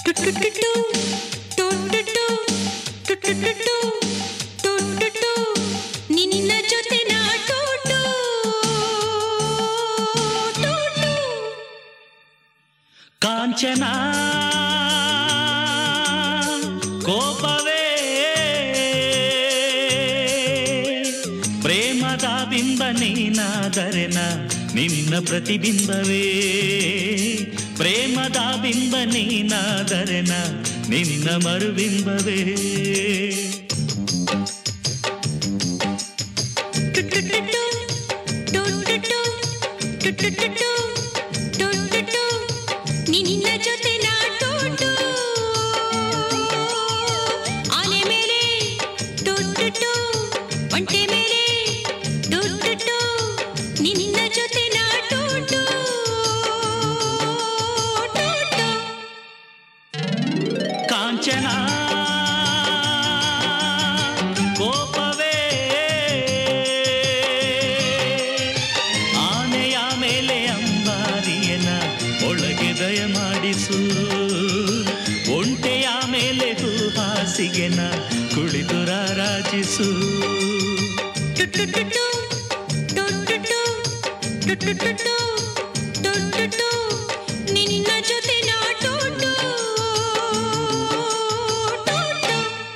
ಟುಟುಟುಟು, ಟುಟುಟು, ಟುಟುಟುಟು, ಟುಟುಟು, ನಿನ್ನ ಜೊತೆ ನಾ ಟುಟು, ಟುಟು. ಕಾಂಚನ ಕೋಪವೇ ಪ್ರೇಮದ ಬಿಂಬ ನೀನಾದರೆನ ನಿನ್ನ ಪ್ರತಿಬಿಂಬವೇ ಪ್ರೇಮದ ಬಿಂಬ ನೀನಾದರೆನ ನಿನ್ನ ಮರುಬಿಂಬವೇ ಟುಟುಟುಟು, ಟುಟುಟು, ಟುಟುಟುಟು, ಟುಟುಟು, ನಿನ್ನ ಜೊತೆ ನಾ ಟುಟು. ಆನೆ ಮೇಲೆ ಟುಟುಟು, ಒಂಟೆ ಮೇಲೆ ಟುಟುಟು, ನಿನ್ನ ಜೊತೆ ನಾ ಟುಟು. ಟುಟು. ಕಾಂಚನ ಕೋಪವೇ ಆನೆಯ ಮೇಲೆ ಅಂಬಾರಿಯನ ಒಳಗೆ ದಯ ಮಾಡಿಸು ಒಂಟೆಯ ಮೇಲೆ ಹಾಸಿಗೆನ ಕುಳಿತು ರಾರಾಜಿಸು ಟುಟುಟುಟು, ಟುಟುಟು, ಟುಟುಟುಟು, ಟುಟುಟು, ನಿನ್ನ ಜೊತೆ ನಾ ಟುಟು. ಟುಟು.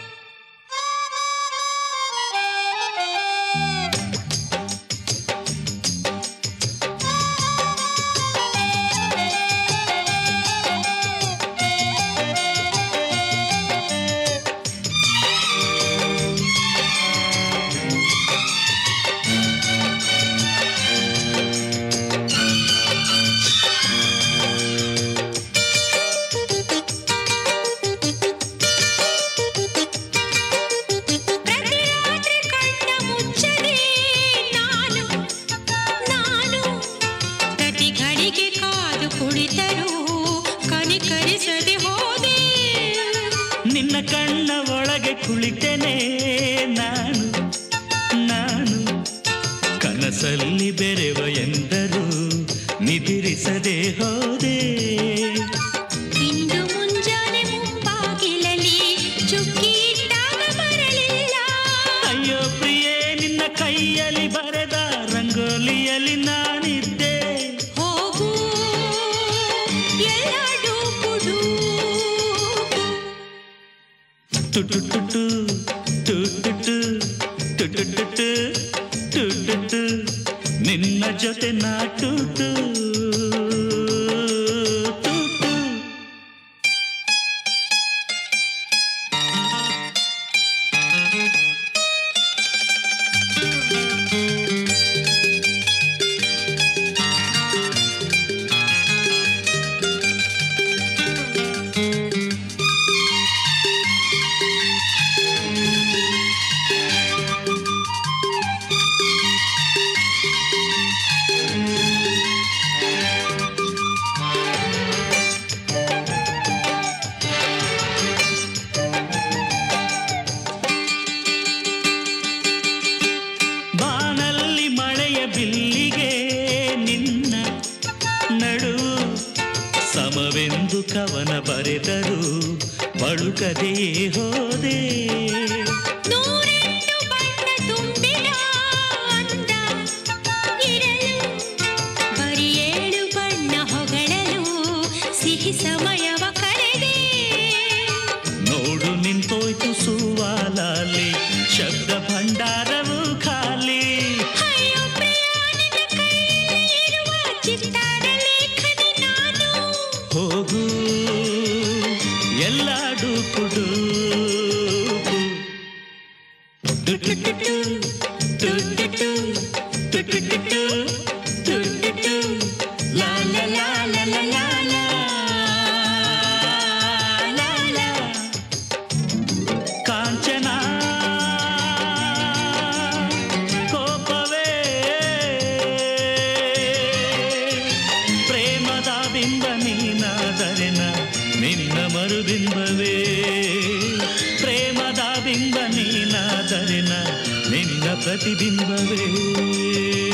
ಪ್ರತಿ ರಾತ್ರಿ ಕಣ್ಣ ಮುಚ್ಚದೆ ನಾನು ನಾನು ಪ್ರತಿ ಘಳಿಗೆ ಕಾದು ಕುಳಿತರೂ ಕನಿಕರಿಸದೆ ಹೋದೆ ನಿನ್ನ ಕಣ್ಣ ಒಳಗೆ ಕುಳಿತೆನೆ ನಾನು ನಾನು ಕನಸಲ್ಲಿ ಬೆರೆವ ಎಂದರು ನಿದಿರಿಸದೆ ಹೋದೆ ಇಂದು ಮುಂಜಾನೆ ಮುಂಬಾಗಿಲಲ್ಲಿ ಚುಕ್ಕಿ ಇಟ್ಟಾಗ ಬರಲಿಲ್ಲ ಅಯ್ಯೋ ಪ್ರಿಯೇ ನಿನ್ನ ಕೈಯಲ್ಲಿ ಬರೆದ ರಂಗೋಲಿಯಲ್ಲಿ ನಾನಿದ್ದೆ ಹೋಗು ಎಲ್ಲ ಡೂಪುಡು ಟುಟುಟುಟು ಟುಟುಟು ಟುಟುಟುಟು ಟುಟುಟು ನಿನ್ನ ಜೊತೆ ನಾ ಟುಟು ಟುಟು ಬಾನಲ್ಲಿ ಮಳೆಯ ಬಿಲ್ಲಿಗೆ ನಿನ್ನ ನಡುವು ಸಮವೆಂದು ಕವನ ಬರೆದರು ಬಳುಕದೆಯೇ ಹೋದೆ ನೂರೆಂಟು ಬಣ್ಣ ತುಂಬಿದ ಅಂದ ಇರಲು ಬರೀ ಏಳು ಬಣ್ಣ ಹೊಗಳಲು ಸಿಹಿ ಸಮಯವ ಕಳೆದೆ ನೋಡು ನಿಂತೋಯ್ತು ಸುವಾಲಲ್ಲಿ ಶಬ್ದ ಭಂಡಾರವು ಖಾಲಿ ಅಯ್ಯೋ ಪ್ರಿಯ ನಿನ್ನ ಕೈಯಲ್ಲಿ ಇರುವ ಚಿತ್ತಾರ ಲೇಖನಿ ನಾನು ಹೋಗು ಎಲ್ಲ ಡೂಪುಡು ಟುಟುಟುಟು ಟುಟುಟು ಟುಟುಟುಟು ಟುಟುಟು ಲಾ ಲಾ ಲಾ ಲಾ ಲಾ ಲಾ ಲಾ ಲಾ ಲಾ ಕಾಂಚನ ಕೋಪವೇ ಪ್ರೇಮದ ಬಿಂಬ ನೀನಾದರೆನ ನಿನ್ನ ಮರುಬಿಂಬವೇ ಪ್ರೇಮದ ಬಿಂಬ ನೀನಾದರೆನ ನಿನ್ನ ಪ್ರತಿಬಿಂಬವೇ